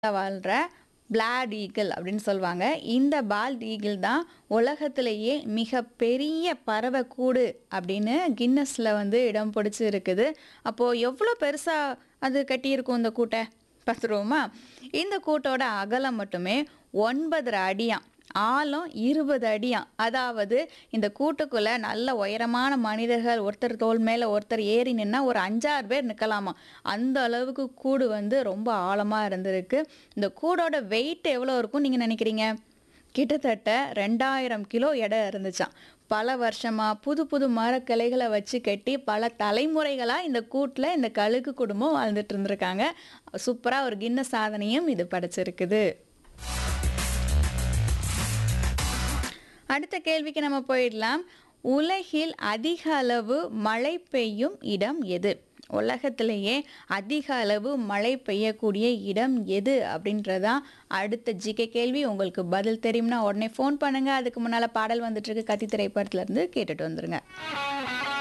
வாழ்ற plot eagle அப்படின்னு சொல்லுவாங்க. இந்த பால்ட் ஈகிள் தான் உலகத்திலேயே மிகப்பெரிய பறவைக்கூடு அப்படின்னு கின்னஸ்ல வந்து இடம் பிடிச்சு இருக்குது. அப்போ எவ்வளோ பெருசா அது கட்டியிருக்கும் இந்த கூட்ட? பார்த்துருவோமா? இந்த கூட்டோட அகலம் மட்டுமே 9 1/2 அடியாம். ஆழம் 20 அடியாம். அதாவது இந்த கூட்டுக்குள்ள நல்ல உயரமான மனிதர்கள் ஒருத்தர் தோள் மேல ஒருத்தர் ஏறி நின்னா ஒரு 5, 6 பேர் நிக்கலாமாம். அந்த அளவுக்கு கூடு வந்து ரொம்ப ஆழமா இருந்திருக்கு. இந்த கூடோட வெயிட் எவ்வளோ இருக்கும்னு நீங்க நினைக்கிறீங்க? கிட்டத்தட்ட 2000 கிலோ எடை இருந்துச்சாம். பல வருஷமா புது புது மரக்கிளைகள வச்சு கட்டி பல தலைமுறைகளா இந்த கூட்ல இந்த கழுகு குடும்பம் வாழ்ந்துட்டு இருந்திருக்காங்க. சூப்பரா ஒரு கின்னஸ் சாதனையும் இது படைச்சிருக்குது. அடுத்த கேள்விக்கு நம்ம போயிடலாம். உலகில் அதிக அளவு மழை பெய்யும் இடம் எது? உலகத்திலேயே அதிக அளவு மழை பெய்யக்கூடிய இடம் எது? அப்படின்றது தான் அடுத்த ஜிகே கேள்வி. உங்களுக்கு பதில் தெரியும்னா உடனே ஃபோன் பண்ணுங்க. அதுக்கு முன்னால பாடல் வந்துட்டு இருக்கு. கத்தி திரைப்படத்துல இருந்து கேட்டுட்டு வந்துருங்க.